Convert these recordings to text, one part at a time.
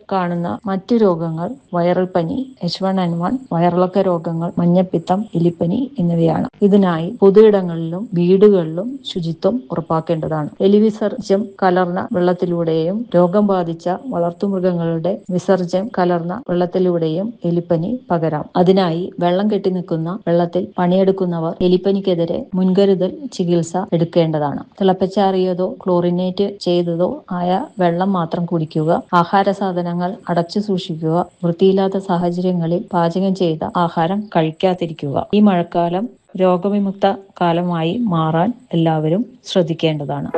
കാണുന്ന മറ്റു രോഗങ്ങൾ വൈറൽ പനി എച്ച് വൺ എൻ വൺ വയറിളക്ക രോഗങ്ങൾ മഞ്ഞപ്പിത്തം എലിപ്പനി എന്നിവയാണ് ഇതിനായി പൊതുയിടങ്ങളിലും വീടുകളിലും ശുചിത്വം ഉറപ്പാക്കേണ്ടതാണ് എലിവിസർജ്യം കലർന്ന വെള്ളത്തിലൂടെയും രോഗം ബാധിച്ച വളർത്തുമൃഗങ്ങളുടെ വിസർജ്യം കലർന്ന വെള്ളത്തിലൂടെയും എലിപ്പനി പകരാം അതിനായി വെള്ളം കെട്ടി നിൽക്കുന്ന വെള്ളത്തിൽ പണിയെടുക്കുന്നവർ എലിപ്പനിക്കെതിരെ മുൻകരുതൽ ചികിത്സ എടുക്കേണ്ടതാണ് തിളപ്പിച്ചാറിയതോ ക്ലോറിനേറ്റ് ചെയ്തതോ ആയ വെള്ളം മാത്രം കുടിക്കുക ആഹാര സാധനങ്ങൾ അടച്ചു സൂക്ഷിക്കുക വൃത്തിയില്ലാത്ത സാഹചര്യങ്ങളിൽ പാചകം ചെയ്ത ആഹാരം കഴിക്കാതിരിക്കുക ഈ മഴക്കാലം രോഗവിമുക്ത കാലമായി മാറാൻ എല്ലാവരും ശ്രദ്ധിക്കേണ്ടതാണ്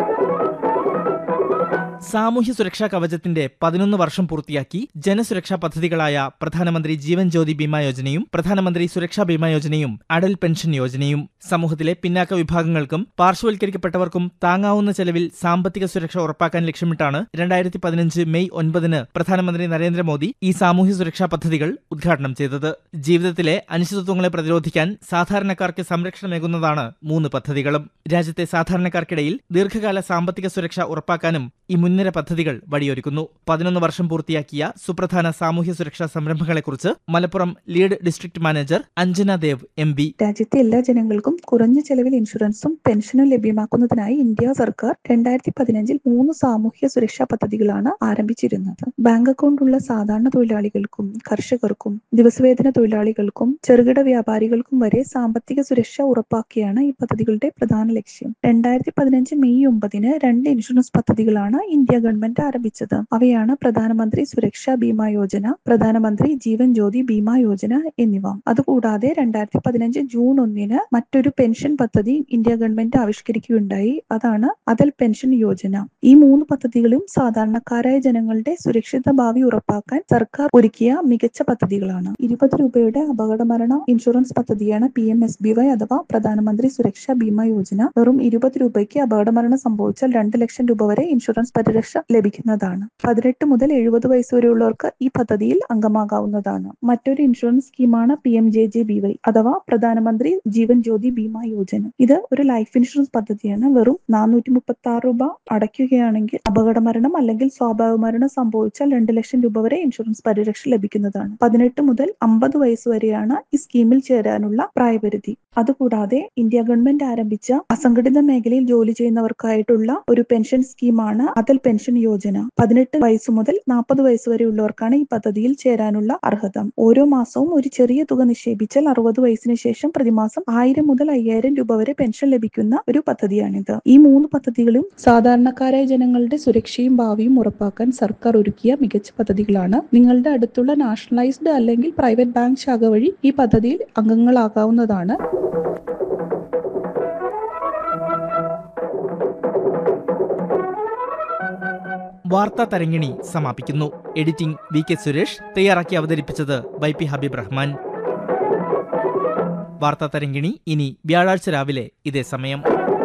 സാമൂഹ്യ സുരക്ഷാ കവചത്തിന്റെ പതിനൊന്ന് വർഷം പൂർത്തിയാക്കി ജനസുരക്ഷാ പദ്ധതികളായ പ്രധാനമന്ത്രി ജീവൻ ജ്യോതി ബീമാ യോജനയും പ്രധാനമന്ത്രി സുരക്ഷാ ബീമാ യോജനയും അടൽ പെൻഷൻ യോജനയും സമൂഹത്തിലെ പിന്നാക്ക വിഭാഗങ്ങൾക്കും പാർശ്വവൽക്കരിക്കപ്പെട്ടവർക്കും താങ്ങാവുന്ന ചെലവിൽ സാമ്പത്തിക സുരക്ഷ ഉറപ്പാക്കാൻ ലക്ഷ്യമിട്ടാണ് രണ്ടായിരത്തി പതിനഞ്ച് മെയ് ഒൻപതിന് പ്രധാനമന്ത്രി നരേന്ദ്രമോദി ഈ സാമൂഹ്യ സുരക്ഷാ പദ്ധതികൾ ഉദ്ഘാടനം ചെയ്തത് ജീവിതത്തിലെ അനിശ്ചിതത്വങ്ങളെ പ്രതിരോധിക്കാൻ സാധാരണക്കാർക്ക് സംരക്ഷണമേകുന്നതാണ് മൂന്ന് പദ്ധതികളും രാജ്യത്തെ സാധാരണക്കാർക്കിടയിൽ ദീർഘകാല സാമ്പത്തിക സുരക്ഷ ഉറപ്പാക്കാനും ഈ മുൻനിര പദ്ധതികൾ വഴിയൊരുക്കുന്നു പതിനൊന്ന് വർഷം പൂർത്തിയാക്കിയ സുപ്രധാന സാമൂഹ്യ സുരക്ഷാ സംരംഭങ്ങളെക്കുറിച്ച് Malappuram lead district manager Anjana Dev M P രാജ്യത്തെ എല്ലാ ജനങ്ങൾക്കും കുറഞ്ഞ ചെലവിൽ ഇൻഷുറൻസും പെൻഷനും ലഭ്യമാക്കുന്നതിനായി ഇന്ത്യ സർക്കാർ രണ്ടായിരത്തി പതിനഞ്ചിൽ മൂന്ന് സാമൂഹ്യ സുരക്ഷാ പദ്ധതികളാണ് ആരംഭിച്ചിരുന്നത് ബാങ്ക് അക്കൗണ്ട് ഉള്ള സാധാരണ തൊഴിലാളികൾക്കും കർഷകർക്കും ദിവസവേതന തൊഴിലാളികൾക്കും ചെറുകിട വ്യാപാരികൾക്കും വരെ സാമ്പത്തിക സുരക്ഷ ഉറപ്പാക്കിയാണ് ഈ പദ്ധതികളുടെ പ്രധാന ലക്ഷ്യം രണ്ടായിരത്തി പതിനഞ്ച് മെയ് ഒമ്പതിന് രണ്ട് ഇൻഷുറൻസ് പദ്ധതികളാണ് ഇന്ത്യ ഗവൺമെന്റ് ആരംഭിച്ചത് അവയാണ് പ്രധാനമന്ത്രി സുരക്ഷാ ബീമാ യോജന പ്രധാനമന്ത്രി ജീവൻ ജ്യോതി ബീമാ യോജന എന്നിവ അതുകൂടാതെ രണ്ടായിരത്തി പതിനഞ്ച് ജൂൺ ഒന്നിന് മറ്റൊരു പെൻഷൻ പദ്ധതി ഇന്ത്യ ഗവൺമെന്റ് ആവിഷ്കരിക്കുകയുണ്ടായി അതാണ് അതൽ പെൻഷൻ യോജന ഈ മൂന്ന് പദ്ധതികളും സാധാരണക്കാരായ ജനങ്ങളുടെ സുരക്ഷിത ഭാവി ഉറപ്പാക്കാൻ സർക്കാർ ഒരുക്കിയ മികച്ച പദ്ധതികളാണ് ഇരുപത് രൂപയുടെ അപകടമരണ ഇൻഷുറൻസ് പദ്ധതിയാണ് P M S B Y അഥവാ പ്രധാനമന്ത്രി സുരക്ഷാ ബീമാ യോജന വെറും ഇരുപത് രൂപയ്ക്ക് അപകടമരണം സംഭവിച്ചാൽ രണ്ട് ലക്ഷം രൂപ വരെ ഇൻഷുറൻസ് പരിരക്ഷ ലഭിക്കുന്നതാണ് പതിനെട്ട് മുതൽ എഴുപത് വയസ്സ് വരെയുള്ളവർക്ക് ഈ പദ്ധതിയിൽ അംഗമാകാവുന്നതാണ് മറ്റൊരു ഇൻഷുറൻസ് സ്കീമാണ് P M J J B Y അഥവാ പ്രധാനമന്ത്രി ജീവൻ ജ്യോതി ബീമാ യോജന ഇത് ഒരു ലൈഫ് ഇൻഷുറൻസ് പദ്ധതിയാണ് വെറും നാനൂറ്റി മുപ്പത്തി ആറ് രൂപ അടയ്ക്കുകയാണെങ്കിൽ അപകടമരണം അല്ലെങ്കിൽ സ്വാഭാവിക മരണം സംഭവിച്ചാൽ രണ്ട് ലക്ഷം രൂപ വരെ ഇൻഷുറൻസ് പരിരക്ഷ ലഭിക്കുന്നതാണ് പതിനെട്ട് മുതൽ അമ്പത് വയസ്സ് വരെയാണ് ഈ സ്കീമിൽ ചേരാനുള്ള പ്രായപരിധി അതുകൂടാതെ ഇന്ത്യ ഗവൺമെന്റ് ആരംഭിച്ച അസംഘടിത മേഖലയിൽ ജോലി ചെയ്യുന്നവർക്കായിട്ടുള്ള ഒരു പെൻഷൻ സ്കീമാണ് അതൽ പെൻഷൻ യോജന പതിനെട്ട് വയസ്സ് മുതൽ നാൽപ്പത് വയസ്സ് വരെയുള്ളവർക്കാണ് ഈ പദ്ധതിയിൽ ചേരാനുള്ള അർഹത ഓരോ മാസവും ഒരു ചെറിയ തുക നിക്ഷേപിച്ചാൽ അറുപത് വയസ്സിന് ശേഷം പ്രതിമാസം ആയിരം മുതൽ അയ്യായിരം രൂപ വരെ പെൻഷൻ ലഭിക്കുന്ന ഒരു പദ്ധതിയാണിത് ഈ മൂന്ന് പദ്ധതികളും സാധാരണക്കാരായ ജനങ്ങളുടെ സുരക്ഷയും ഭാവിയും ഉറപ്പാക്കാൻ സർക്കാർ ഒരുക്കിയ മികച്ച പദ്ധതികളാണ് നിങ്ങളുടെ അടുത്തുള്ള നാഷണലൈസ്ഡ് അല്ലെങ്കിൽ പ്രൈവറ്റ് ബാങ്ക് ശാഖ വഴി ഈ പദ്ധതിയിൽ അംഗങ്ങളാകാവുന്നതാണ് വാർത്താ തരങ്ങിണി സമാപിക്കുന്നു എഡിറ്റിംഗ് വി കെ സുരേഷ് തയ്യാറാക്കി അവതരിപ്പിച്ചത് വൈ പി ഹബീബ് റഹ്മാൻ വാർത്താ തരങ്കിണി ഇനി വ്യാഴാഴ്ച രാവിലെ ഇതേ സമയം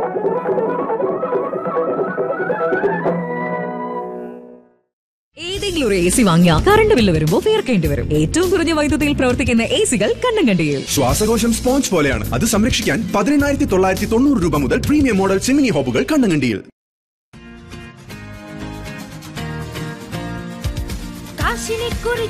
ഏതെങ്കിലും ഒരു എ സി വാങ്ങിയാൽ കറണ്ട് ബില്ല് വരുമ്പോൾ തീർക്കേണ്ടി വരും ഏറ്റവും കുറഞ്ഞ വൈദ്യുതിയിൽ പ്രവർത്തിക്കുന്ന എ സികൾ കണ്ണും കണ്ടിയും ശ്വാസകോശം സ്പോഞ്ച് പോലെയാണ് അത് സംരക്ഷിക്കാൻ പതിനെണ്ണായിരത്തി തൊള്ളായിരത്തി തൊണ്ണൂറ് രൂപ മുതൽ പ്രീമിയം മോഡൽ ചിമിനി ഹോബുകൾ കണ്ണങ്കണ്ടിയിൽ കാശിനെ